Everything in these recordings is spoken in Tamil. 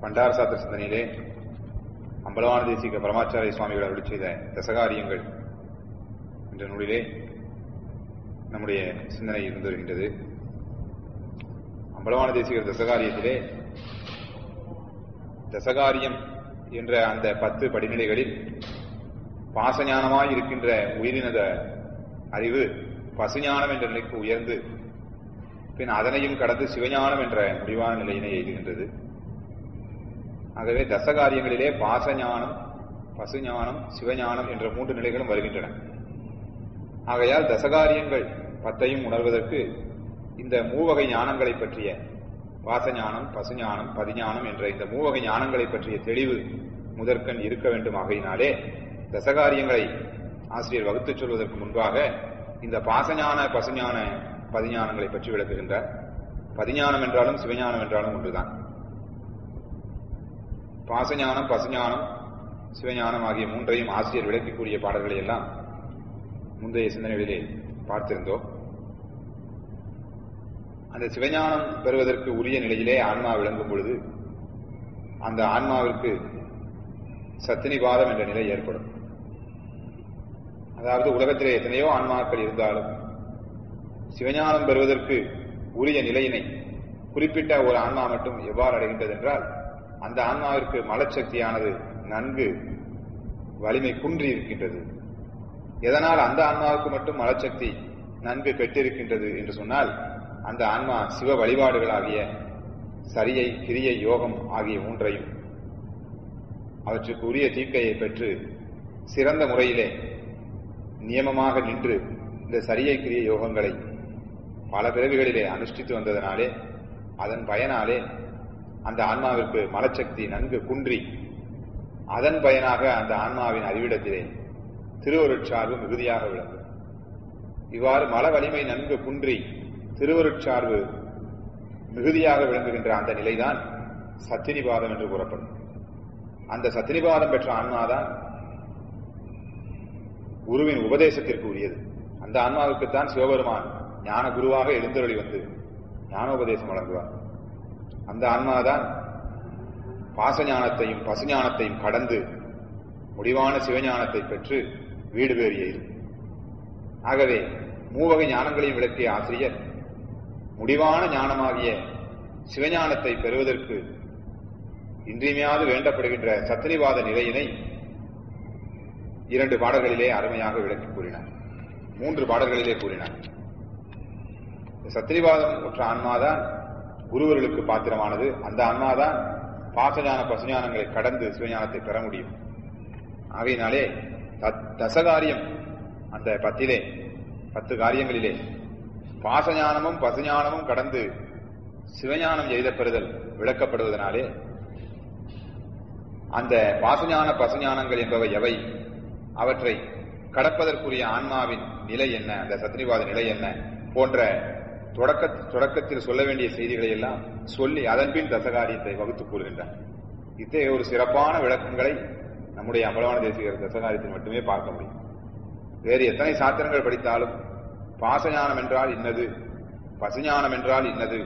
பண்டார சாத்திர சிந்தனையிலே அம்பலவான தேசிக பரமாச்சாரிய சுவாமிகள் அருளி செய்த தசகாரியங்கள் என்ற நூலிலே நம்முடைய சிந்தனை இருந்து வருகின்றது அம்பலவான தேசிகர் தசகாரியத்திலே தசகாரியம் என்ற அந்த பத்து படிநிலைகளில் பாசஞானமாய் இருக்கின்ற உயிரினத அறிவு பசுஞானம் என்ற நிலைக்கு உயர்ந்து பின் அதனையும் கடந்து சிவஞானம் என்ற முடிவான நிலையினை எய்துகின்றது ஆகவே தசகாரியங்களிலே பாசஞானம் பசுஞானம் சிவஞானம் என்ற மூன்று நிலைகளும் வருகின்றன ஆகையால் தசகாரியங்கள் பத்தையும் உணர்வதற்கு இந்த மூவகை ஞானங்களை பற்றிய வாசஞானம் பசுஞானம் பதிஞானம் என்ற இந்த மூவகை ஞானங்களை பற்றிய தெளிவு முதற்கண் இருக்க வேண்டும் ஆகையினாலே தசகாரியங்களை ஆசிரியர் வகுத்துச் சொல்வதற்கு முன்பாக இந்த பாசஞான பசுஞான பதிஞானங்களை பற்றி விளக்குகின்றார் பதிஞானம் என்றாலும் சிவஞானம் என்றாலும் ஒன்றுதான் பாசஞானம் பசுஞானம் சிவஞானம் ஆகிய மூன்றையும் ஆசிரியர் விளக்கக்கூடிய பாடல்களை எல்லாம் முந்தைய சிந்தனைகளிலே பார்த்திருந்தோம் அந்த சிவஞானம் பெறுவதற்கு உரிய நிலையிலே ஆன்மா விளங்கும் பொழுது அந்த ஆன்மாவிற்கு சத்தினிபாதம் என்ற நிலை ஏற்படும் அதாவது உலகத்திலே எத்தனையோ ஆன்மாக்கள் இருந்தாலும் சிவஞானம் பெறுவதற்கு உரிய நிலையினை குறிப்பிட்ட ஒரு ஆன்மா மட்டும் எவ்வாறு அடைகின்றது என்றால் அந்த ஆன்மாவிற்கு மலச்சக்தியானது நன்கு வலிமை குன்றி இருக்கின்றது எதனால் அந்த ஆன்மாவுக்கு மட்டும் மலச்சக்தி நன்கு பெற்றிருக்கின்றது என்று சொன்னால் அந்த ஆன்மா சிவ வழிபாடுகளாகிய சரியை கிரியை யோகம் ஆகிய மூன்றையும் அவற்றுக்கு உரிய தீக்கையை பெற்று சிறந்த முறையிலே நியமமாக நின்று இந்த சரியை கிரிய யோகங்களை பல பிறவிகளிலே அனுஷ்டித்து வந்ததனாலே அதன் பயனாலே அந்த ஆன்மாவிற்கு மலச்சக்தி நன்கு குன்றி அதன் பயனாக அந்த ஆன்மாவின் அறிவிடத்திலே திருவருட்சார்பு மிகுதியாக விளங்கும் இவ்வாறு மல வலிமை நன்கு குன்றி திருவருட்சார்பு மிகுதியாக விளங்குகின்ற அந்த நிலைதான் சத்தினிபாதம் என்று கூறப்படும் அந்த சத்தினிபாதம் பெற்ற ஆன்மாதான் குருவின் உபதேசத்திற்கு உரியது அந்த ஆன்மாவுக்குத்தான் சிவபெருமான் ஞான குருவாக எழுந்தருளி வந்து ஞானோபதேசம் வழங்குவார் அந்த ஆன்மாதான் பாசஞானத்தையும் பசுஞானத்தையும் கடந்து முடிவான சிவஞானத்தை பெற்று வீடு பேறியது ஆகவே மூவகை ஞானங்களையும் விளக்கிய ஆசிரியர் முடிவான ஞானமாகிய சிவஞானத்தை பெறுவதற்கு இன்றியமையாது வேண்டப்படுகின்ற சத்திரிவாத நிலையினை இரண்டு பாடல்களிலே அருமையாக விளக்கி கூறினார் மூன்று பாடல்களிலே கூறினார் சத்திரிவாதம் உற்ற ஆன்மாதான் குருவர்களுக்கு பாத்திரமானது அந்த ஆன்மாதான் பாசஞான பசுஞானங்களை கடந்து சிவஞானத்தை பெற முடியும் ஆகையினாலே தசகாரியம் அந்த பத்திலே பத்து காரியங்களிலே பாசஞானமும் பசுஞானமும் கடந்து சிவஞானம் எய்த பெறுதல் விளக்கப்படுவதனாலே அந்த பாசஞான பசுஞானங்கள் என்பவை எவை அவற்றை கடப்பதற்குரிய ஆன்மாவின் நிலை என்ன அந்த சத்ரிவாத நிலை என்ன போன்ற தொடக்க தொடக்கத்தில் சொல்ல வேண்டிய செய்திகளை எல்லாம் சொல்லி அதன்பின் தசகாரியத்தை வகுத்து கூறுகின்றார் இத்தகைய ஒரு சிறப்பான விளக்கங்களை நம்முடைய அம்பலவான தேசிகர் தசகாரியத்தில் மட்டுமே பார்க்க முடியும் வேறு எத்தனை சாத்திரங்கள் படித்தாலும் பாசஞானம் என்றால் இன்னது பசுஞானம் என்றால் இன்னது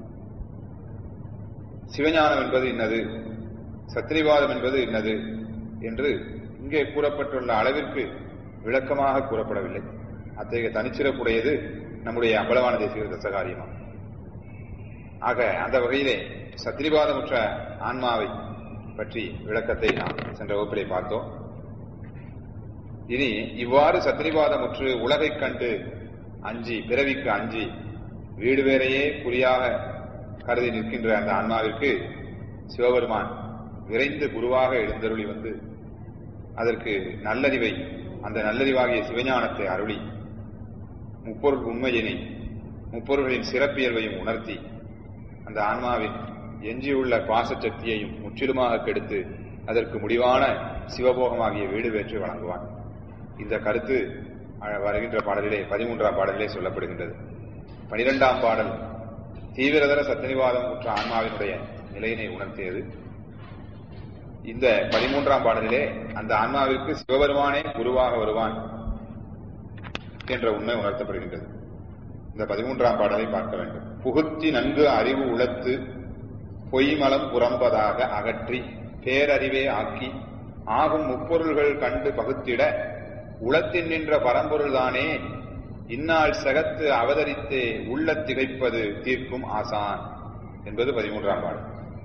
சிவஞானம் என்பது இன்னது சத்திரிவாதம் என்பது இன்னது என்று இங்கே கூறப்பட்டுள்ள அளவிற்கு விளக்கமாக கூறப்படவில்லை அத்தகைய தனிச்சிறப்புடையது நம்முடைய அம்பலவான தேசிகர் தசகாரியமா ஆக அந்த வகையிலே சத்திரிவாதமுற்ற ஆன்மாவை பற்றி விளக்கத்தை நாம் சென்ற வகுப்பிலே பார்த்தோம் இனி இவ்வாறு சத்திரிவாதமுற்று உலகைக் கண்டு அஞ்சி பிறவிக்கு அஞ்சி வீடு வேறையே குறியாக கருதி நிற்கின்ற அந்த ஆன்மாவிற்கு சிவபெருமான் விரைந்து குருவாக எழுந்தருளி வந்து அதற்கு நல்லறிவை அந்த நல்லறிவாகிய சிவஞானத்தை அருளி முப்பொருள் உண்மையினை முப்பொருள்களின் சிறப்பியல்வையும் உணர்த்தி அந்த ஆன்மாவின் எஞ்சியுள்ள பாசசக்தியையும் முற்றிலுமாக கெடுத்து அதற்கு முடிவான சிவபோகமாகிய வீடு வேற்று வழங்குவான் இந்த கருத்து வருகின்ற பாடலிலே பதிமூன்றாம் பாடலிலே சொல்லப்படுகின்றது பனிரெண்டாம் பாடல் தீவிரதர சத்தினிவாதம் உற்ற ஆன்மாவினுடைய நிலையினை உணர்த்தியது இந்த பதிமூன்றாம் பாடலிலே அந்த ஆன்மாவிற்கு சிவபெருமானே குருவாக வருவான் என்ற உண்மை உணர்த்தப்படுகின்றது இந்த பதிமூன்றாம் பாடலை பார்க்க வேண்டும் புகுத்தி நன்கு அறிவு உளத்து பொய்மலம் புறம்பதாக அகற்றி பேரறிவே ஆக்கி ஆகும் முப்பொருள்கள் கண்டு பகுத்திட உளத்தின் நின்ற பரம்பொருள்தானே இந்நாள் சகத்து அவதரித்தே உள்ள திகைப்பது தீர்க்கும் ஆசான் என்பது பதிமூன்றாம் பாடல்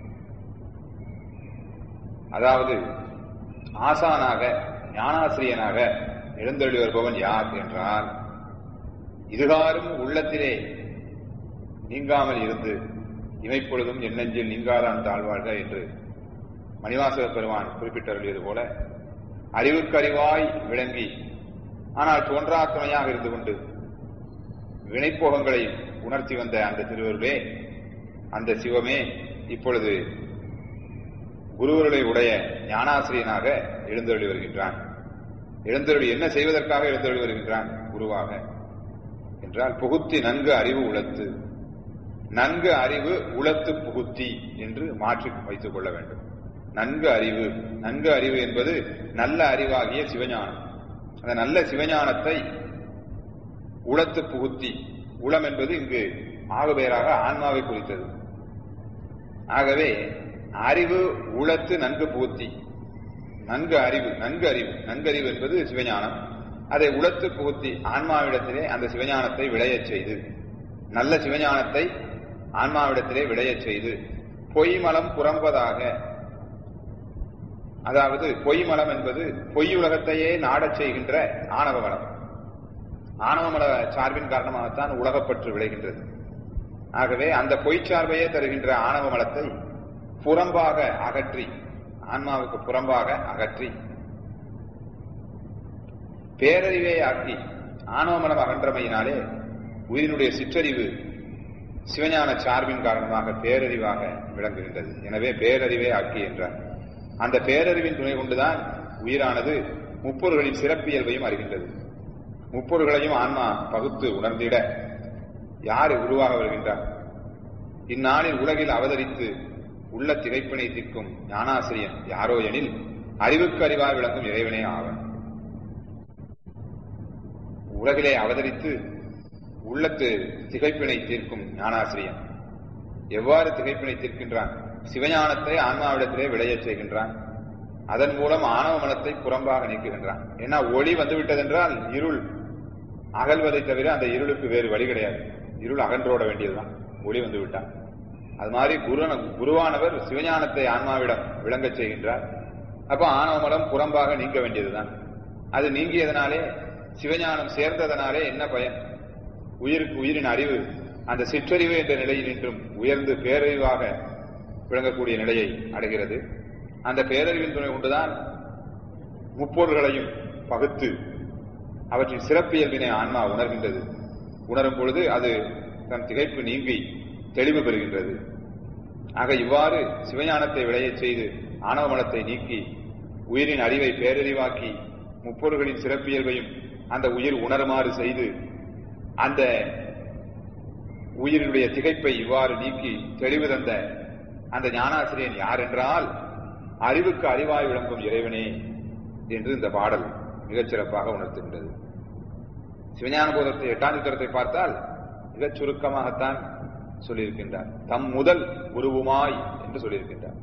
அதாவது ஆசானாக ஞானாசிரியனாக எழுந்தொழி வருபவன் யார் என்றால் இதுகாரும் உள்ளத்திலே நீங்காமல் இருந்து இமைப்பொழுதும் எண்ணெஞ்சில் நீங்காதான் தாழ்வாழ்க என்று மணிவாசக பெருமான் குறிப்பிட்டருளியது போல அறிவுக்கறிவாய் விளங்கி ஆனால் தோன்றா துணையாக இருந்து கொண்டு வினைப்போகங்களை உணர்த்தி வந்த அந்த திருவருளே அந்த சிவமே இப்பொழுது குருவருளை உடைய ஞானாசிரியனாக எழுந்தருளி வருகின்றான் எழுந்தருளி என்ன செய்வதற்காக எழுந்தருளி வருகின்றான் குருவாக என்றால் புகுத்தி நன்கு அறிவு உளத்து நன்கு அறிவு உளத்து புகுத்தி என்று மாற்றி வைத்துக் கொள்ள வேண்டும் நன்கு அறிவு நன்கு அறிவு என்பது நல்ல அறிவாகிய சிவஞானம் அந்த நல்ல சிவஞானத்தை உளத்து புகுத்தி உளம் என்பது இங்கு ஆகுபேராக ஆன்மாவை குறித்தது ஆகவே அறிவு உளத்து நன்கு புகுத்தி நன்கு அறிவு நன்கு அறிவு நன்கறிவு என்பது சிவஞானம் அதை உளத்து புகுத்தி ஆன்மாவிடத்திலே அந்த சிவஞானத்தை விளையச் செய்து நல்ல சிவஞானத்தை ஆன்மாவிடத்திலே விளையச் செய்து பொய்மலம் புறம்பதாக அதாவது பொய்மலம் என்பது பொய் உலகத்தையே நாடச் செய்கின்ற ஆணவ மலம் ஆணவமல சார்பின் காரணமாகத்தான் உலகப்பற்று விளைகின்றது ஆகவே அந்த பொய் சார்பையே தருகின்ற ஆணவ மலத்தை புறம்பாக அகற்றி ஆன்மாவுக்கு புறம்பாக அகற்றி பேரறிவே ஆக்கி ஆணவ மலம் அகன்றமையினாலே உயிரினுடைய சிற்றறிவு சிவஞான சார்பின் காரணமாக பேரறிவாக விளங்குகின்றது எனவே பேரறிவே ஆக்கி என்றார் அந்த பேரறிவின் துணை கொண்டுதான் உயிரானது முப்பொருள்களின் சிறப்பியல்பையும் அறிகின்றது முப்பொருள்களையும் ஆன்மா பகுத்து உணர்ந்திட யார் உருவாக வருகின்றார் இந்நாளில் உலகில் அவதரித்து உள்ள திகைப்பினை தீர்க்கும் ஞானாசிரியன் யாரோ எனில் அறிவுக்கு அறிவாக விளங்கும் இறைவனே ஆவன் உலகிலே அவதரித்து உள்ளத்து திகைப்பினை தீர்க்கும் ஞானாசிரியன் எவ்வாறு திகைப்பினை தீர்க்கின்றான் சிவஞானத்தை ஆன்மாவிடத்திலே விளையச் செய்கின்றான் அதன் மூலம் ஆணவ மனத்தை புறம்பாக நீக்குகின்றான் ஏன்னா ஒளி வந்துவிட்டதென்றால் இருள் அகல்வதை தவிர அந்த இருளுக்கு வேறு வழி கிடையாது இருள் அகன்றோட வேண்டியதுதான் ஒளி வந்து விட்டான் அது மாதிரி குரு குருவானவர் சிவஞானத்தை ஆன்மாவிடம் விளங்கச் செய்கின்றார் அப்ப ஆணவ மலம் புறம்பாக நீங்க வேண்டியதுதான் அது நீங்கியதனாலே சிவஞானம் சேர்ந்ததனாலே என்ன பயன் உயிருக்கு உயிரின் அறிவு அந்த சிற்றறிவு என்ற நிலையில் நின்றும் உயர்ந்து பேரறிவாக விளங்கக்கூடிய நிலையை அடைகிறது அந்த பேரறிவின் துணை கொண்டுதான் முப்பொருள்களையும் பகுத்து அவற்றின் சிறப்பியல்பினை ஆன்மா உணர்கின்றது உணரும் பொழுது அது தன் திகைப்பு நீங்கி தெளிவு பெறுகின்றது ஆக இவ்வாறு சிவஞானத்தை விளையச் செய்து ஆணவ மலத்தை நீக்கி உயிரின் அறிவை பேரறிவாக்கி முப்பொருள்களின் சிறப்பியல்பையும் அந்த உயிர் உணருமாறு செய்து அந்த உயிரினுடைய திகைப்பை இவ்வாறு நீக்கி தெளிவு தந்த அந்த ஞானாசிரியன் யார் என்றால் அறிவுக்கு அறிவாய் விளங்கும் இறைவனே என்று இந்த பாடல் மிகச் சிறப்பாக உணர்த்துகின்றது சிவஞான போதத்தை எட்டாம் சித்திரத்தை பார்த்தால் மிகச் சுருக்கமாகத்தான் சொல்லியிருக்கின்றார் தம் முதல் குருவுமாய் என்று சொல்லியிருக்கின்றார்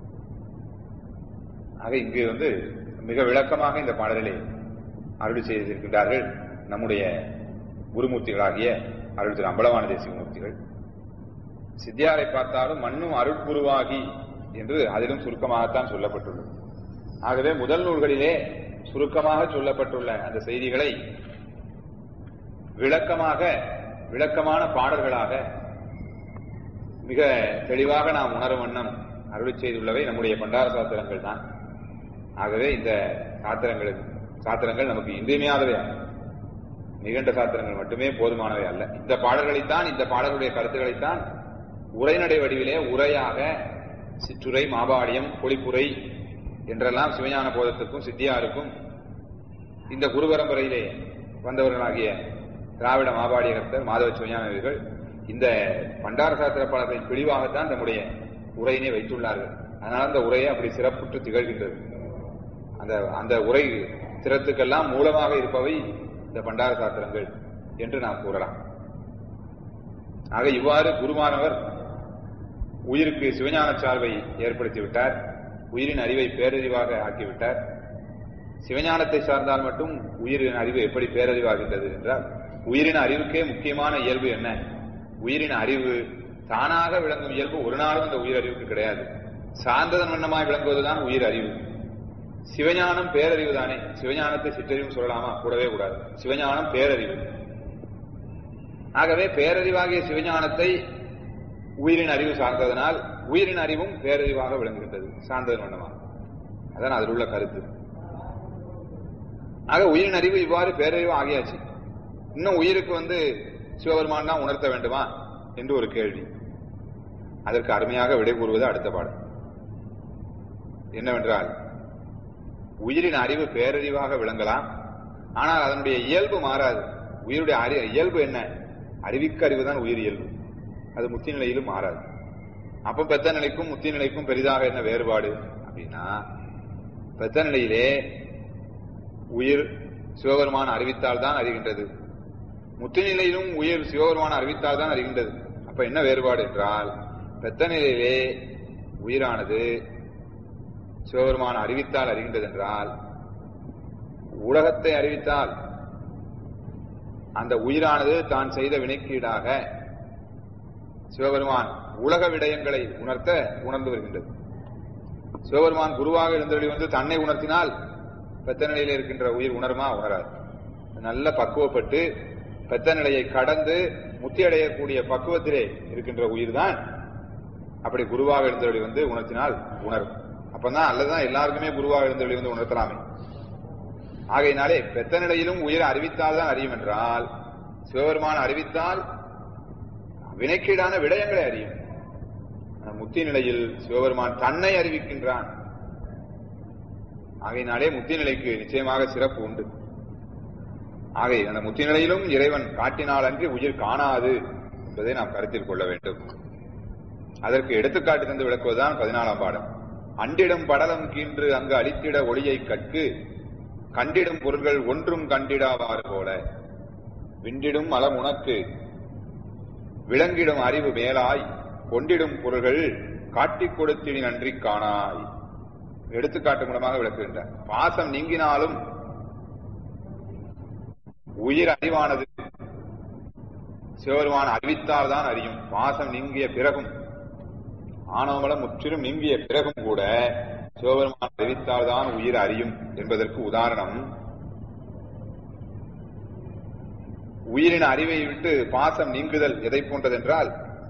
ஆக இங்கு வந்து மிக விளக்கமாக இந்த பாடலிலே அருள் செய்திருக்கின்றார்கள் நம்முடைய குருமூர்த்திகளாகிய அருள் திரு அம்பலவான தேசிய மூர்த்திகள் சித்தியாரை பார்த்தாலும் மண்ணும் அருட்குருவாகி என்று அதிலும் சுருக்கமாகத்தான் சொல்லப்பட்டுள்ளது ஆகவே முதல் நூல்களிலே சுருக்கமாக சொல்லப்பட்டுள்ள அந்த செய்திகளை விளக்கமாக விளக்கமான பாடல்களாக மிக தெளிவாக நாம் உணரும் வண்ணம் அருளி செய்துள்ளவை நம்முடைய பண்டார சாத்திரங்கள் தான் ஆகவே இந்த சாத்திரங்களுக்கு சாத்திரங்கள் நமக்கு இன்றியமையாதவை அல்ல நிகண்ட சாத்திரங்கள் மட்டுமே போதுமானவை அல்ல இந்த பாடல்களைத்தான் இந்த பாடல்களுடைய கருத்துக்களைத்தான் உரைநடை வடிவிலே உரையாக சிற்றுரை மாபாடியம் பொழிப்புரை என்றெல்லாம் சிவஞான போதத்துக்கும் சித்தியாருக்கும் இந்த குரு பரம்பரையிலே வந்தவர்களாகிய திராவிட மாபாடிய கர்த்தர் மாதவ சிவஞானவர்கள் இந்த பண்டார சாஸ்திர பாடத்தை தெளிவாகத்தான் நம்முடைய உரையினை வைத்துள்ளார்கள் அதனால அந்த உரையை அப்படி சிறப்புற்று திகழ்கின்றது அந்த அந்த உரை திறத்துக்கெல்லாம் மூலமாக இருப்பவை இந்த பண்டார சாஸ்திரங்கள் என்று நாம் கூறலாம் ஆக இவ்வாறு குருமானவர் உயிருக்கு சிவஞான சார்பை ஏற்படுத்தி விட்டார் உயிரின் அறிவை பேரறிவாக ஆக்கிவிட்டார் சிவஞானத்தை சார்ந்தால் மட்டும் உயிரின் அறிவு எப்படி பேரறிவாகின்றது என்றால் உயிரின் அறிவுக்கே முக்கியமான இயல்பு என்ன உயிரின் அறிவு தானாக விளங்கும் இயல்பு ஒரு நாளும் இந்த உயிர் அறிவுக்கு கிடையாது சார்ந்ததன் வண்ணமாய் விளங்குவதுதான் உயிர் அறிவு சிவஞானம் பேரறிவு தானே சிவஞானத்தை சிற்றறிவு சொல்லலாமா கூடவே கூடாது சிவஞானம் பேரறிவு ஆகவே பேரறிவாகிய சிவஞானத்தை உயிரின் அறிவு சார்ந்ததனால் உயிரின் அறிவும் பேரறிவாக விளங்குகின்றது சார்ந்ததன் வண்ணமாக அதான் அதில் உள்ள கருத்து ஆக உயிரின் அறிவு இவ்வாறு பேரறிவு ஆகியாச்சு இன்னும் உயிருக்கு வந்து சிவபெருமான் தான் உணர்த்த வேண்டுமா என்று ஒரு கேள்வி அதற்கு அருமையாக விடை கூறுவது அடுத்த பாடம் என்னவென்றால் உயிரின் அறிவு பேரறிவாக விளங்கலாம் ஆனால் அதனுடைய இயல்பு மாறாது உயிருடைய அறி இயல்பு என்ன அறிவிக்க அறிவு தான் உயிர் இயல்பு அது முத்தி நிலையிலும் மாறாது அப்ப பெத்த நிலைக்கும் முத்தி நிலைக்கும் பெரிதாக என்ன வேறுபாடு அப்படின்னா பெத்த நிலையிலே உயிர் சிவபெருமான் அறிவித்தால் தான் அறிகின்றது முத்தி நிலையிலும் உயிர் சிவபெருமான் அறிவித்தால் தான் அறிகின்றது அப்ப என்ன வேறுபாடு என்றால் பெத்த நிலையிலே உயிரானது சிவபெருமான் அறிவித்தால் அறிகின்றது என்றால் உலகத்தை அறிவித்தால் அந்த உயிரானது தான் செய்த வினைக்கீடாக சிவபெருமான் உலக விடயங்களை உணர்த்த உணர்ந்து வருகின்றது சிவபெருமான் குருவாக இருந்தவழி வந்து தன்னை உணர்த்தினால் பெத்த நிலையில் இருக்கின்ற உயிர் உணருமா உணராது நல்ல பக்குவப்பட்டு பெத்த நிலையை கடந்து முத்தி அடையக்கூடிய பக்குவத்திலே இருக்கின்ற உயிர் தான் அப்படி குருவாக இருந்தவழி வந்து உணர்த்தினால் உணரும் அப்பதான் அல்லதான் எல்லாருக்குமே குருவாக இருந்தவழி வந்து உணர்த்தலாமே ஆகையினாலே பெத்த நிலையிலும் உயிர் அறிவித்தால் தான் அறியும் என்றால் சிவபெருமான் அறிவித்தால் வினைக்கீடான விடயங்களை அறியும் முத்தி நிலையில் சிவபெருமான் தன்னை அறிவிக்கின்றான் ஆகையினாலே முத்தி நிலைக்கு நிச்சயமாக சிறப்பு உண்டு ஆகை அந்த முத்தி நிலையிலும் இறைவன் காட்டினால் அன்றி உயிர் காணாது என்பதை நாம் கருத்தில் கொள்ள வேண்டும் அதற்கு எடுத்துக்காட்டு தந்து விளக்குவதுதான் பதினாலாம் பாடம் அண்டிடும் படலம் கீன்று அங்கு அழித்திட ஒளியை கற்கு கண்டிடும் பொருள்கள் ஒன்றும் கண்டிடாவாறு போல விண்டிடும் மலம் உனக்கு விளங்கிடும் அறிவு மேலாய் கொண்டிடும் பொருள்கள் காட்டிக் கொடுத்திடி நன்றி காணாய் எடுத்துக்காட்டு மூலமாக விளக்குகின்றார் பாசம் நீங்கினாலும் உயிர் அறிவானது சிவபெருமான் அறிவித்தால் தான் அறியும் பாசம் நீங்கிய பிறகும் ஆணவமலம் முற்றிலும் நீங்கிய பிறகும் கூட சிவபெருமான் அறிவித்தால் தான் உயிர் அறியும் என்பதற்கு உதாரணம் உயிரின் அறிவை விட்டு பாசம் நீங்குதல் எதை போன்றதென்றால்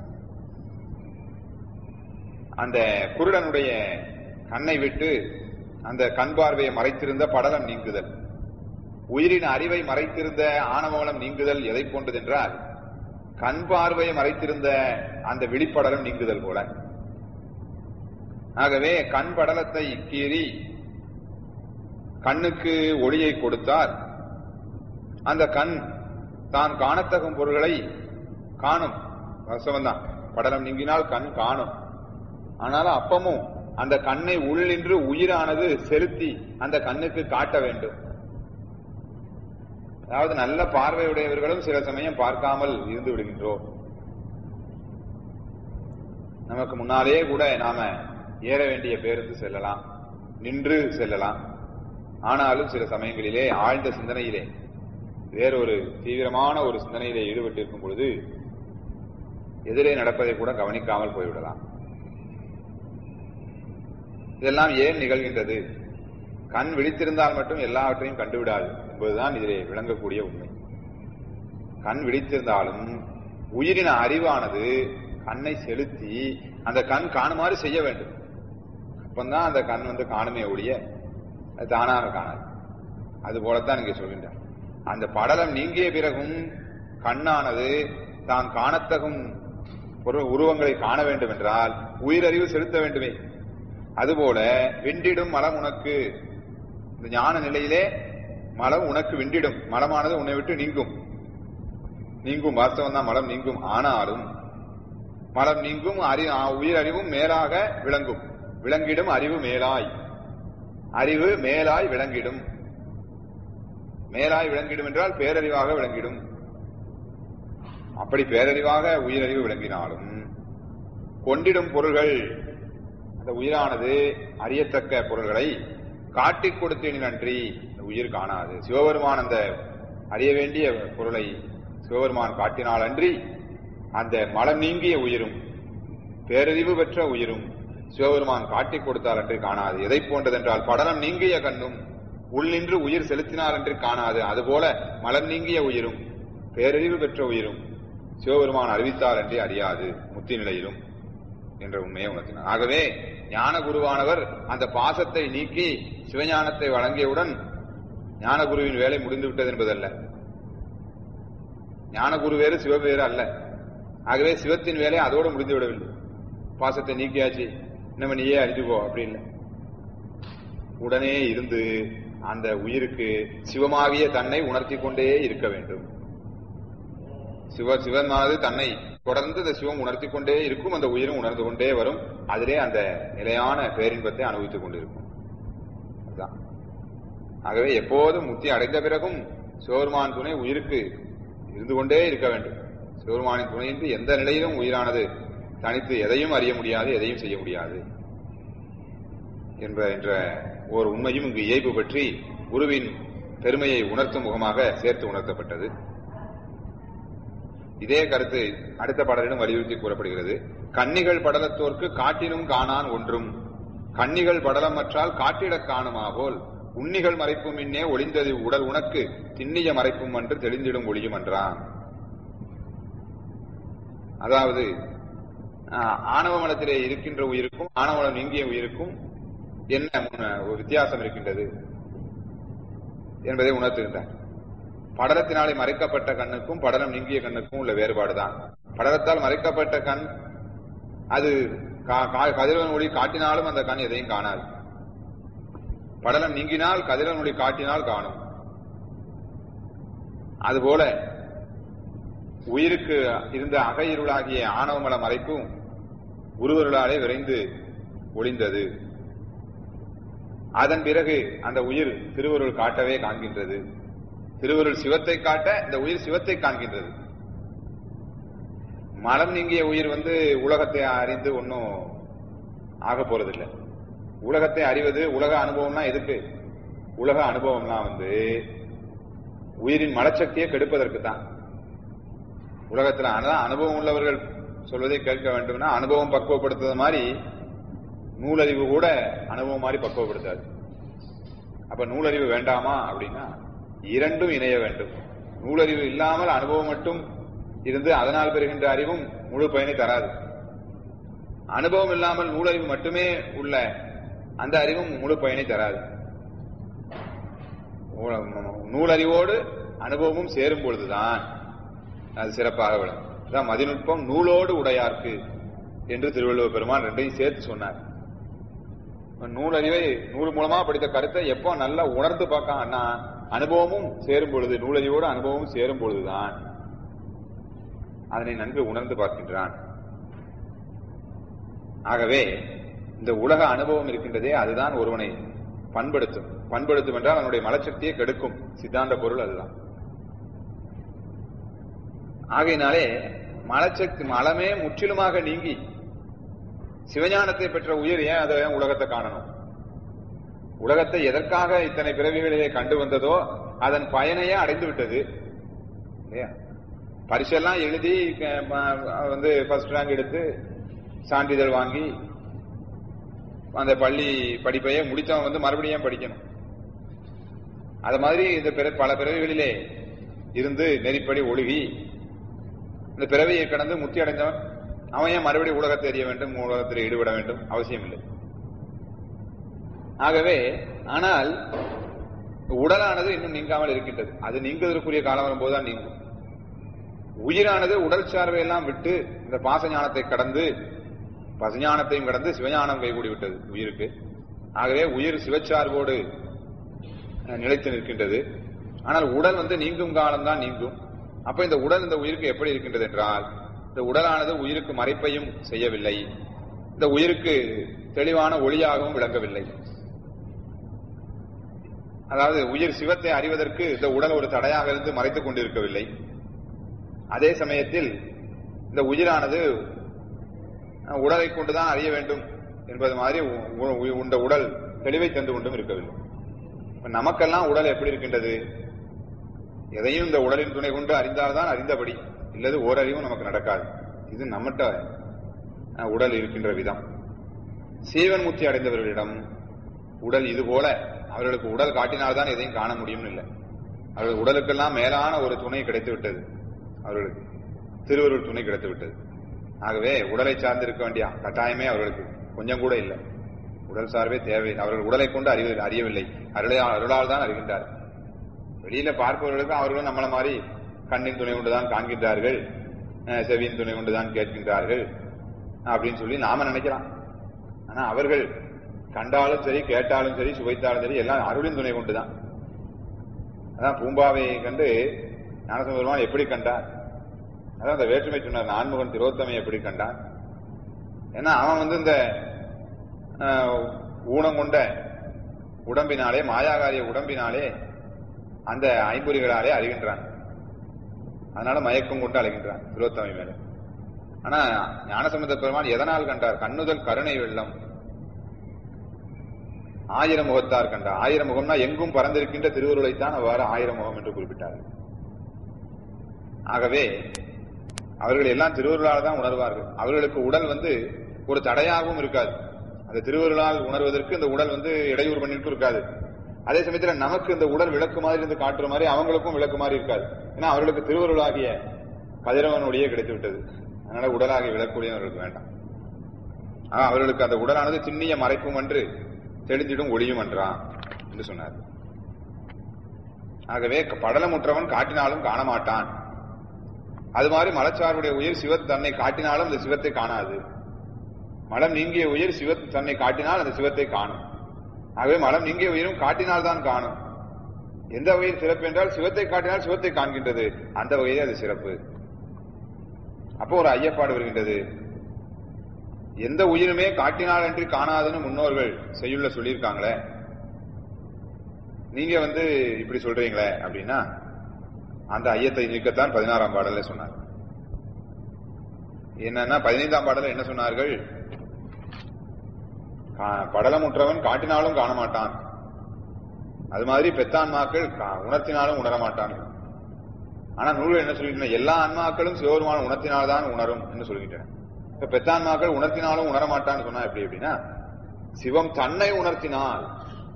அந்த குருடனுடைய கண்ணை விட்டு அந்த கண் பார்வையை மறைத்திருந்த படலம் நீங்குதல் உயிரின் அறிவை மறைத்திருந்த ஆணவமலம் நீங்குதல் எதை போன்றதென்றால் கண் பார்வையை மறைத்திருந்த அந்த விழிப்படலம் நீங்குதல் போல ஆகவே கண் படலத்தை கீறி கண்ணுக்கு ஒளியை கொடுத்தால் அந்த கண் தான் காணத்தகும் பொருள்களை காணும் வாஸ்தவம் படலம் நீங்கினால் கண் காணும் ஆனாலும் அப்பமும் அந்த கண்ணை உள்ளின்று உயிரானது செலுத்தி அந்த கண்ணுக்கு காட்ட வேண்டும் அதாவது நல்ல பார்வையுடையவர்களும் சில சமயம் பார்க்காமல் இருந்து விடுகின்றோம் நமக்கு முன்னாலே கூட நாம ஏற வேண்டிய பேருந்து செல்லலாம் நின்று செல்லலாம் ஆனாலும் சில சமயங்களிலே ஆழ்ந்த சிந்தனையிலே வேறொரு தீவிரமான ஒரு சிந்தனையிலே ஈடுபட்டிருக்கும் பொழுது எதிரே நடப்பதை கூட கவனிக்காமல் போய்விடலாம் இதெல்லாம் ஏன் நிகழ்கின்றது கண் விழித்திருந்தால் மட்டும் எல்லாவற்றையும் கண்டுவிடாது என்பதுதான் இதிலே விளங்கக்கூடிய உண்மை கண் விழித்திருந்தாலும் உயிரின அறிவானது கண்ணை செலுத்தி அந்த கண் காணுமாறு செய்ய வேண்டும் அப்பந்தான் அந்த கண் வந்து காணுமே ஒழிய அது தானாக காணாது அது போலத்தான் இங்கே சொல்கின்றார் அந்த படலம் நீங்கிய பிறகும் கண்ணானது தான் காணத்தகும் பொருள் உருவங்களை காண வேண்டும் என்றால் உயிரறிவு செலுத்த வேண்டுமே அதுபோல விண்டிடும் மலம் உனக்கு இந்த ஞான நிலையிலே மலம் உனக்கு விண்டிடும் மலமானது உன்னை விட்டு நீங்கும் நீங்கும் வாஸ்தவம் தான் மலம் நீங்கும் ஆனாலும் மலம் நீங்கும் அறி உயிர் அறிவும் மேலாக விளங்கும் விளங்கிடும் அறிவு மேலாய் அறிவு மேலாய் விளங்கிடும் மேலாய் விளங்கிடும் என்றால் பேரறிவாக விளங்கிடும் அப்படி பேரறிவாக உயிரறிவு விளங்கினாலும் கொண்டிடும் பொருள்கள் அந்த உயிரானது அறியத்தக்க பொருள்களை காட்டிக் கொடுத்தேன் நன்றி இந்த உயிர் காணாது சிவபெருமான் அந்த அறிய வேண்டிய பொருளை சிவபெருமான் காட்டினால் அன்றி அந்த மலம் நீங்கிய உயிரும் பேரறிவு பெற்ற உயிரும் சிவபெருமான் காட்டிக் கொடுத்தால் என்று காணாது எதை போன்றதென்றால் படலம் நீங்கிய கண்ணும் உள்ளின்று உயிர் செலுத்தினால் என்று காணாது அதுபோல மலம் நீங்கிய உயிரும் பேரறிவு பெற்ற உயிரும் சிவபெருமான் அறிவித்தார் என்றே அறியாது முத்தி நிலையிலும் என்ற உண்மையை உணர்த்தினார் ஆகவே ஞான குருவானவர் அந்த பாசத்தை நீக்கி சிவஞானத்தை வழங்கியவுடன் ஞான குருவின் வேலை முடிந்து விட்டது என்பதல்ல ஞான குரு வேறு சிவ வேறு அல்ல ஆகவே சிவத்தின் வேலை அதோடு முடிந்து விடவில்லை பாசத்தை நீக்கியாச்சு நம்ம நீயே அறிஞ்சுக்கோ அப்படி இல்லை உடனே இருந்து அந்த உயிருக்கு சிவமாகிய தன்னை உணர்த்தி கொண்டே இருக்க வேண்டும் சிவ சிவனானது தன்னை தொடர்ந்து இந்த சிவம் உணர்த்தி கொண்டே இருக்கும் அந்த உயிரும் உணர்ந்து கொண்டே வரும் அதிலே அந்த நிலையான பேரின்பத்தை அனுபவித்துக் கொண்டிருக்கும் அதுதான் ஆகவே எப்போதும் முத்தி அடைந்த பிறகும் சிவபெருமான் துணை உயிருக்கு இருந்து கொண்டே இருக்க வேண்டும் சிவபெருமானின் துணையின்றி எந்த நிலையிலும் உயிரானது தனித்து எதையும் அறிய முடியாது எதையும் செய்ய முடியாது என்ற என்ற ஒரு உண்மையும் இங்கு இயல்பு பற்றி குருவின் பெருமையை உணர்த்தும் முகமாக சேர்த்து உணர்த்தப்பட்டது இதே கருத்து அடுத்த பாடலிலும் வலியுறுத்தி கூறப்படுகிறது கன்னிகள் படலத்தோர்க்கு காட்டினும் காணான் ஒன்றும் கன்னிகள் படலமற்றால் காட்டிடக் காணுமா போல் உன்னிகள் மறைப்பும் இன்னே ஒளிந்தது உடல் உனக்கு திண்ணிய மறைப்பும் என்று தெளிந்திடும் ஒளியும் என்றான் அதாவது ஆஹ், ஆணவ மலத்திலே இருக்கின்ற உயிருக்கும் ஆணவலம் நீங்கிய உயிருக்கும் என்ன முன்ன- ஒரு வித்தியாசம் இருக்கின்றது என்பதை உணர்த்துகின்றார் படலத்தினாலே மறைக்கப்பட்ட கண்ணுக்கும் படலம் நீங்கிய கண்ணுக்கும் உள்ள வேறுபாடுதான் படலத்தால் மறைக்கப்பட்ட கண் அது கா- கா- கதிரவன் ஒளி காட்டினாலும் அந்த கண் எதையும் காணாது படலம் நீங்கினால் கதிரவன் ஒளி காட்டினால் காணும் அதுபோல உயிருக்கு இருந்த அக இருளாகிய ஆணவமல மறைப்பும் குருவருளாலே விரைந்து ஒளிந்தது அதன் பிறகு அந்த உயிர் திருவருள் காட்டவே காண்கின்றது திருவருள் சிவத்தை காட்ட இந்த உயிர் சிவத்தை காண்கின்றது மலம் நீங்கிய உயிர் வந்து உலகத்தை அறிந்து ஒன்னும் ஆக போறதில்லை உலகத்தை அறிவது உலக அனுபவம்னா எதுக்கு உலக அனுபவம்னா வந்து உயிரின் மலச்சக்தியை கெடுப்பதற்கு தான் உலகத்துல அதான் அனுபவம் உள்ளவர்கள் சொல்வதை கேட்க வேண்டும்னா அனுபவம் பக்குவப்படுத்துறது மாதிரி நூலறிவு கூட அனுபவம் மாதிரி பக்குவப்படுத்தாது அப்ப நூலறிவு வேண்டாமா அப்படின்னா இரண்டும் இணைய வேண்டும் நூலறிவு இல்லாமல் அனுபவம் மட்டும் இருந்து அதனால் பெறுகின்ற அறிவும் முழு பயனை தராது அனுபவம் இல்லாமல் நூலறிவு மட்டுமே உள்ள அந்த அறிவும் முழு பயனை தராது நூலறிவோடு அனுபவமும் சேரும் பொழுதுதான் அது சிறப்பாக விளங்கும் அதான் மதிநுட்பம் நூலோடு உடையார்க்கு என்று திருவள்ளுவர் பெருமான் ரெண்டையும் சேர்த்து சொன்னார் நூல் அறிவை நூல் மூலமா படித்த கருத்தை எப்போ நல்லா உணர்ந்து பார்க்கான்னா அனுபவமும் சேரும் பொழுது நூலறிவோடு அனுபவமும் சேரும் பொழுதுதான் அதனை நன்கு உணர்ந்து பார்க்கின்றான் ஆகவே இந்த உலக அனுபவம் இருக்கின்றதே அதுதான் ஒருவனை பண்படுத்தும் பண்படுத்தும் என்றால் அவனுடைய மலச்சக்தியை கெடுக்கும் சித்தாந்த பொருள் அதுதான் ஆகையினாலே மலச்சக்தி மலமே முற்றிலுமாக நீங்கி சிவஞானத்தை பெற்ற உயிர் ஏன் அதை உலகத்தை காணணும் உலகத்தை எதற்காக இத்தனை பிறவிகளிலே கண்டு வந்ததோ அதன் பயனையே அடைந்து விட்டது இல்லையா பரிசெல்லாம் எழுதி க- ம- வந்து ஃபர்ஸ்ட் ரேங்க் எடுத்து சான்றிதழ் வாங்கி அந்த பள்ளி படிப்பையே முடித்தவன் வந்து மறுபடியும் ஏன் படிக்கணும் அது மாதிரி இந்த பிற- பல பிறவிகளிலே இருந்து நெறிப்படி ஒழுகி இந்த பிறவியை கடந்து முத்தி அடைந்தவன் அவன் ஏன் மறுபடியும் உலகத்தை அறிய வேண்டும் உலகத்தில் ஈடுபட வேண்டும் அவசியம் இல்லை ஆகவே ஆனால் உடலானது இன்னும் நீங்காமல் இருக்கின்றது அது நீங்குவதற்குரிய காலம் வரும்போதுதான் நீங்கும் உயிரானது உடல் சார்பை எல்லாம் விட்டு இந்த பாச ஞானத்தை கடந்து பசஞானத்தையும் கடந்து சிவஞானம் கைகூடி விட்டது உயிருக்கு ஆகவே உயிர் சிவச்சார்போடு அஹ், நிலைத்து நிற்கின்றது ஆனால் உடல் வந்து நீங்கும் காலம்தான் நீங்கும் அப்ப இந்த உடல் இந்த உயிருக்கு எப்படி இருக்கின்றது என்றால் இந்த உடலானது உயிருக்கு மறைப்பையும் செய்யவில்லை இந்த உயிருக்கு தெளிவான ஒளியாகவும் விளங்கவில்லை அதாவது உயிர் சிவத்தை அறிவதற்கு இந்த உடல் ஒரு தடையாக இருந்து மறைத்துக் கொண்டிருக்கவில்லை அதே சமயத்தில் இந்த உயிரானது அஹ், உடலை கொண்டுதான் அறிய வேண்டும் என்பது மாதிரி உ- உ- உண்ட உடல் தெளிவை தந்து கொண்டும் இருக்கவில்லை இப்ப நமக்கெல்லாம் உடல் எப்படி இருக்கின்றது எதையும் இந்த உடலின் துணை கொண்டு அறிந்தால்தான் அறிந்தபடி இல்லது ஓரறிவும் நமக்கு நடக்காது இது நம்மகிட்ட அஹ், உடல் இருக்கின்ற விதம் சீவன் முக்தி அடைந்தவர்களிடம் உடல் இது போல அவர்களுக்கு உடல் காட்டினால்தான் எதையும் காண முடியும்னு இல்லை அவர்கள் உடலுக்கெல்லாம் மேலான ஒரு துணை கிடைத்து விட்டது அவர்களுக்கு திருவருள் துணை கிடைத்து விட்டது ஆகவே உடலை சார்ந்து இருக்க வேண்டிய கட்டாயமே அவர்களுக்கு கொஞ்சம் கூட இல்லை உடல் சார்பே தேவையில்லை அவர்கள் உடலை கொண்டு அறிவு அறியவில்லை அருளை அருளால் தான் அறிகின்றார் வெளியில பார்ப்பவர்களுக்கு அவர்களும் நம்மள மாதிரி கண்ணின் துணை கொண்டுதான் காண்கின்றார்கள் அஹ் செவியின் துணை கொண்டுதான் கேட்கின்றார்கள் அப்படின்னு சொல்லி நாம நினைக்கலாம் ஆனா அவர்கள் கண்டாலும் சரி கேட்டாலும் சரி சுவைத்தாலும் சரி எல்லாம் அருளின் துணை கொண்டுதான் அதான் பூம்பாவை கண்டு ஞானசம்பந்த பெருமான் எப்படி கண்டார் அதான் அந்த வேற்றுமை சொன்னார் நான்முகன் திரோத்தமை எப்படி கண்டான் ஏன்னா அவன் வந்து இந்த அஹ், ஊனம் கொண்ட உடம்பினாலே மாயாகாரிய உடம்பினாலே அந்த ஐம்பொறிகளாலே அறிகின்றான் அதனால மயக்கம் கொண்டு அழைகின்றான் திரோத்தமை மேல ஆனா ஞானசம்பந்த பெருமான் எதனால் கண்டார் கண்ணுதல் கருணை வெள்ளம் ஆயிரம் முகத்தார் கண்டார் ஆயிரம் முகம்னா எங்கும் பறந்திருக்கின்ற திருவருளைத்தான் அவ்வாறு ஆயிரம் முகம் என்று குறிப்பிட்டார் ஆகவே அவர்கள் எல்லாம் திருவருளால் தான் உணர்வார்கள் அவர்களுக்கு உடல் வந்து ஒரு தடையாகவும் இருக்காது அந்த திருவருளால் உணர்வதற்கு இந்த உடல் வந்து இடையூறு பண்ணிட்டு இருக்காது அதே சமயத்துல நமக்கு இந்த உடல் விளக்கு மாதிரி இருந்து காட்டுற மாதிரி அவங்களுக்கும் விளக்கு மாதிரி இருக்காது ஏன்னா அவர்களுக்கு திருவருளாகிய கதிரவன் ஒளியே கிடைத்து விட்டது அதனால உடலாகிய விளக்குடையவர்களுக்கு வேண்டாம் ஆனா அவர்களுக்கு அந்த உடலானது சின்னிய மறைப்பும் என்று தெளிந்திடும் ஒளியும் என்றான் என்று சொன்னார் ஆகவே படலமுற்றவன் காட்டினாலும் காண மாட்டான் அது மாதிரி மலச்சாருடைய உயிர் சிவ தன்னை காட்டினாலும் அந்த சிவத்தை காணாது மலம் நீங்கிய உயிர் சிவ தன்னை காட்டினால் அந்த சிவத்தை காணும் ஆகவே மலம் நீங்கிய உயிரும் காட்டினால் தான் காணும் எந்த வகையில் சிறப்பு என்றால் சிவத்தை காட்டினால் சிவத்தை காண்கின்றது அந்த வகையில் அது சிறப்பு அப்போ ஒரு ஐயப்பாடு வருகின்றது எந்த உயிருமே காட்டினால் அன்றி காணாதுன்னு முன்னோர்கள் செய்யுள்ள சொல்லியிருக்காங்களே நீங்க வந்து இப்படி சொல்றீங்களே அப்படின்னா அந்த ஐயத்தை நீக்கத்தான் பதினாறாம் பாடல்ல சொன்னார் என்னன்னா பதினைந்தாம் பாடல்ல என்ன சொன்னார்கள் கா- படலமுற்றவன் காட்டினாலும் காண மாட்டான் அது மாதிரி பெத்தான்மாக்கள் கா- உணர்த்தினாலும் உணர மாட்டான் ஆனா நூல்கள் என்ன சொல்லிட்டு எல்லா ஆன்மாக்களும் சிவபெருமான உணர்த்தினால்தான் உணரும் என்று சொல்கின்றன இப்ப பெத்தான்மாக்கள் உணர்த்தினாலும் உணர மாட்டான்னு சொன்னா எப்படி அப்படின்னா சிவம் தன்னை உணர்த்தினால்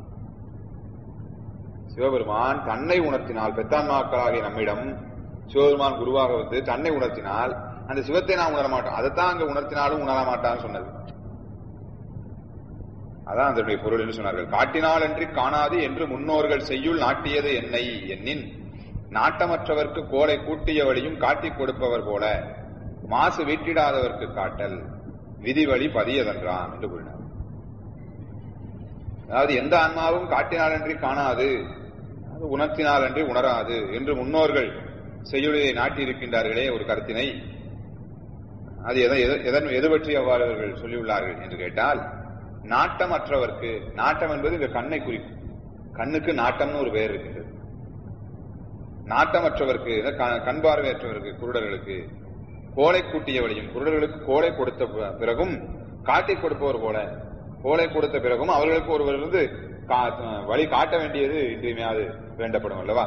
சிவபெருமான் தன்னை உணர்த்தினால் பெத்தான்மாக்களாகிய நம்மிடம் சிவபெருமான் குருவாக வந்து தன்னை உணர்த்தினால் அந்த சிவத்தை நான் உணர மாட்டோம் அதைத்தான் அங்க உணர்த்தினாலும் உணர மாட்டான்னு சொன்னது அதான் அதனுடைய பொருள் என்று சொன்னார்கள் காட்டினால் அன்றி காணாது என்று முன்னோர்கள் செய்யுள் நாட்டியது என்னை எண்ணின் நாட்டமற்றவர்க்கு கோலை கூட்டிய வழியும் காட்டிக் கொடுப்பவர் போல மாசு வீட்டிடாதவர்க்கு காட்டல் விதிவழி பதியதன்றான் என்று கூறினார் அதாவது எந்த ஆன்மாவும் காட்டினாலன்றி காணாது அது உணர்த்தினாலன்றி உணராது என்று முன்னோர்கள் செய்யுளியை நாட்டியிருக்கின்றார்களே ஒரு கருத்தினை அது எதை எத- எதன் எது பற்றி அவ்வாறு அவர்கள் சொல்லியுள்ளார்கள் என்று கேட்டால் நாட்டமற்றவர்க்கு நாட்டம் என்பது இந்த கண்ணை குறிக்கும் கண்ணுக்கு நாட்டம்னு ஒரு பெயர் இருக்கின்றது நாட்டமற்றவர்க்கு இந்த க- கண் பார்வையற்றவருக்கு குருடர்களுக்கு கோலை கூட்டிய வழியும் குருடர்களுக்கு கோலை கொடுத்த பி- பிறகும் காட்டிக் கொடுப்பவர் போல கோலை கொடுத்த பிறகும் அவர்களுக்கு ஒருவர் வந்து கா- வழி காட்ட வேண்டியது இன்றியமையாது வேண்டப்படும் அல்லவா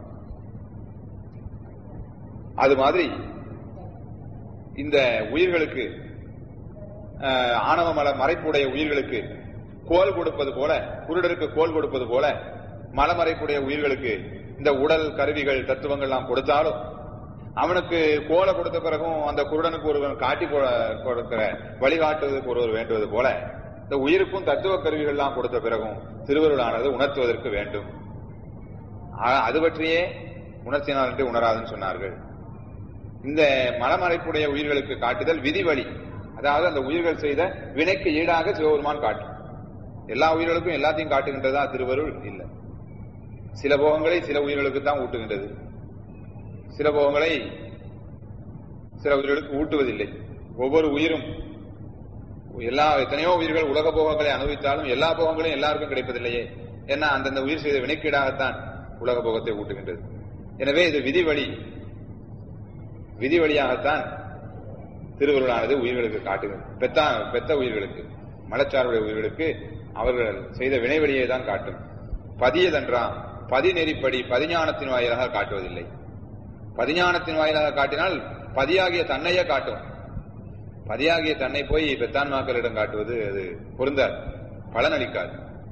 அது மாதிரி இந்த உயிர்களுக்கு அஹ், ஆணவ மல மறைப்புடைய உயிர்களுக்கு கோல் கொடுப்பது போல குருடருக்கு கோல் கொடுப்பது போல மலமறைப்புடைய உயிர்களுக்கு இந்த உடல் கருவிகள் தத்துவங்கள் எல்லாம் கொடுத்தாலும் அவனுக்கு கோலை கொடுத்த பிறகும் அந்த குருடனுக்கு ஒருவன் காட்டி கொ- கொடுக்கிற வழிகாட்டுவதற்கு ஒருவர் வேண்டுவது போல இந்த உயிருக்கும் தத்துவ கருவிகள் எல்லாம் கொடுத்த பிறகும் திருவருளானது உணர்த்துவதற்கு வேண்டும் ஆ- அது பற்றியே உணர்த்தினால் என்று உணராதுன்னு சொன்னார்கள் இந்த மலமறைப்புடைய உயிர்களுக்கு காட்டுதல் விதிவழி அதாவது அந்த உயிர்கள் செய்த வினைக்கு ஈடாக சிவபெருமான் காட்டும் எல்லா உயிர்களுக்கும் எல்லாத்தையும் காட்டுகின்றதா திருவருள் இல்லை சில போகங்களை சில உயிர்களுக்கு தான் ஊட்டுகின்றது சில போகங்களை சில உயிர்களுக்கு ஊட்டுவதில்லை ஒவ்வொரு உயிரும் எல்லா எத்தனையோ உயிர்கள் உலக போகங்களை அனுபவித்தாலும் எல்லா போகங்களையும் எல்லாருக்கும் கிடைப்பதில்லையே ஏன்னா அந்தந்த உயிர் செய்த வினைக்கீடாகத்தான் உலக போகத்தை ஊட்டுகின்றது எனவே இது விதி வழி விதி வழியாகத்தான் திருவருளானது உயிர்களுக்கு காட்டுகிறது பெத்தா பெத்த உயிர்களுக்கு மலச்சாருடைய உயிர்களுக்கு அவர்கள் செய்த வினைவெளியை தான் காட்டும் பதியதன்றாம் பதி நெறிப்படி பதிஞானத்தின் வாயிலாக காட்டுவதில்லை பதிஞானத்தின் வாயிலாக காட்டினால் பதியாகிய தன்னையே காட்டும் பதியாகிய தன்னை போய் பெத்தான்மாக்களிடம் காட்டுவது அது பொருந்தாது பலனளிக்காது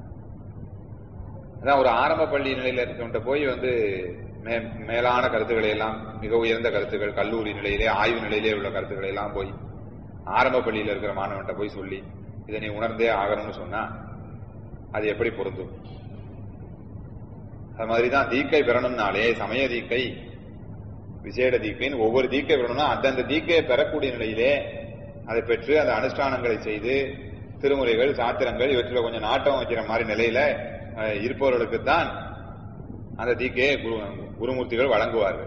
அதான் ஒரு ஆரம்ப பள்ளி நிலையில இருக்கவன்ட்ட போய் வந்து மே- மேலான கருத்துக்களை எல்லாம் மிக உயர்ந்த கருத்துக்கள் கல்லூரி நிலையிலே ஆய்வு நிலையிலே உள்ள கருத்துக்களை எல்லாம் போய் ஆரம்ப பள்ளியில இருக்கிற மாணவன்ட்ட போய் சொல்லி இதை நீ உணர்ந்தே ஆகணும்னு சொன்னா அது எப்படி பொருந்தும் அது மாதிரிதான் தீக்கை பெறணும்னாலே சமய தீக்கை விசேட தீக்கைன்னு ஒவ்வொரு தீக்கை பெறணும்னா அந்தந்த தீக்கையை பெறக்கூடிய நிலையிலே அதை பெற்று அந்த அனுஷ்டானங்களை செய்து திருமுறைகள் சாத்திரங்கள் இவற்றில் கொஞ்சம் நாட்டம் வைக்கிற மாதிரி நிலையில அஹ், இருப்பவர்களுக்குத்தான் அந்த தீக்கையை குரு குருமூர்த்திகள் வழங்குவார்கள்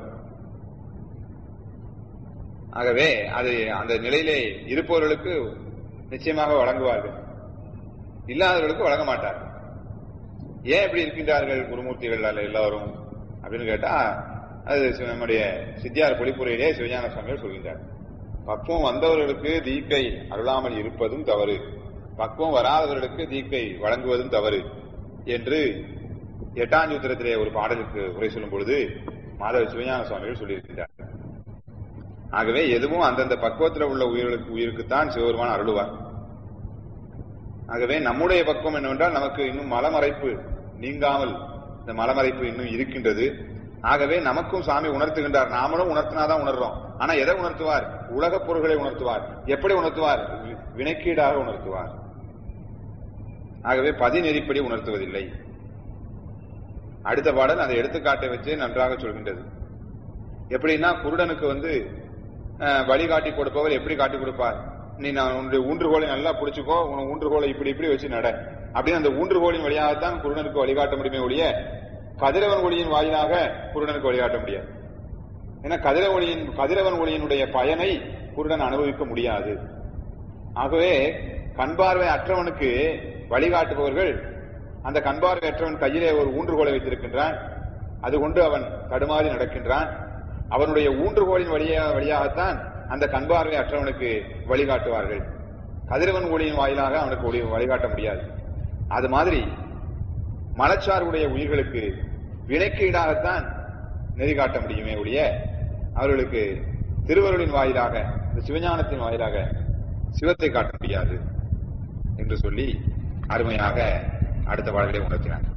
ஆகவே அது அந்த நிலையிலே இருப்பவர்களுக்கு நிச்சயமாக வழங்குவார்கள் இல்லாதவர்களுக்கு வழங்க மாட்டார்கள் ஏன் இப்படி இருக்கின்றார்கள் குருமூர்த்திகள் அல்ல எல்லாரும் அப்படின்னு கேட்டா அது சி- நம்முடைய சித்தியார் பொழிப்புரையிலே சிவஞான சுவாமிகள் சொல்கின்றார் பக்குவம் வந்தவர்களுக்கு தீக்கை அருளாமல் இருப்பதும் தவறு பக்குவம் வராதவர்களுக்கு தீக்கை வழங்குவதும் தவறு என்று எட்டாம் சூத்திரத்திலே ஒரு பாடலுக்கு உரை சொல்லும் பொழுது மாதவ சிவஞான சுவாமிகள் சொல்லியிருக்கின்றார் ஆகவே எதுவும் அந்தந்த பக்குவத்தில் உள்ள உயிர்களுக்கு உயிருக்குத்தான் சிவபெருமான் அருளுவார் ஆகவே நம்முடைய பக்குவம் என்னவென்றால் நமக்கு இன்னும் மலமறைப்பு நீங்காமல் இந்த மலமறைப்பு இன்னும் இருக்கின்றது ஆகவே நமக்கும் சாமி உணர்த்துகின்றார் நாமளும் உணர்த்தினாதான் உணர்றோம் ஆனா எதை உணர்த்துவார் உலகப் பொருள்களை உணர்த்துவார் எப்படி உணர்த்துவார் வி- வினைக்கீடாக உணர்த்துவார் ஆகவே பதிநெறிப்படி உணர்த்துவதில்லை அடுத்த பாடல் அந்த எடுத்துக்காட்டை வச்சு நன்றாக சொல்கின்றது எப்படின்னா குருடனுக்கு வந்து அஹ், வழிகாட்டி கொடுப்பவர் எப்படி காட்டி கொடுப்பார் நீ நான் உன்னுடைய ஊன்றுகோலை நல்லா பிடிச்சுக்கோ உன் ஊன்றுகோலை இப்படி இப்படி வச்சு நட அப்படின்னு அந்த ஊன்றுகோலின் வழியாகத்தான் குருடனுக்கு வழிகாட்ட முடியுமே ஒழிய கதிரவன் ஒளியின் வாயிலாக குருடனுக்கு வழிகாட்ட முடியாது ஏன்னா கதிரவன் ஒளியின் கதிரவன் ஒளியினுடைய பயனை குருடன் அனுபவிக்க முடியாது ஆகவே கண்பார்வை அற்றவனுக்கு வழிகாட்டுபவர்கள் அந்த கண்பார்வை அற்றவன் கையிலே ஒரு ஊன்றுகோலை வைத்திருக்கின்றான் அது கொண்டு அவன் தடுமாறி நடக்கின்றான் அவனுடைய ஊன்றுகோலின் வழியா வழியாகத்தான் அந்த கண்பார்வை அற்றவனுக்கு வழிகாட்டுவார்கள் கதிரவன் ஒளியின் வாயிலாக அவனுக்கு ஒளி வழிகாட்ட முடியாது அது மாதிரி மலச்சார்புடைய உயிர்களுக்கு வினைக்கு ஈடாகத்தான் நெறிகாட்ட முடியுமே ஒழிய அவர்களுக்கு திருவருளின் வாயிலாக இந்த சிவஞானத்தின் வாயிலாக சிவத்தை காட்ட முடியாது என்று சொல்லி அருமையாக அடுத்த பாடலை உணர்த்தினார்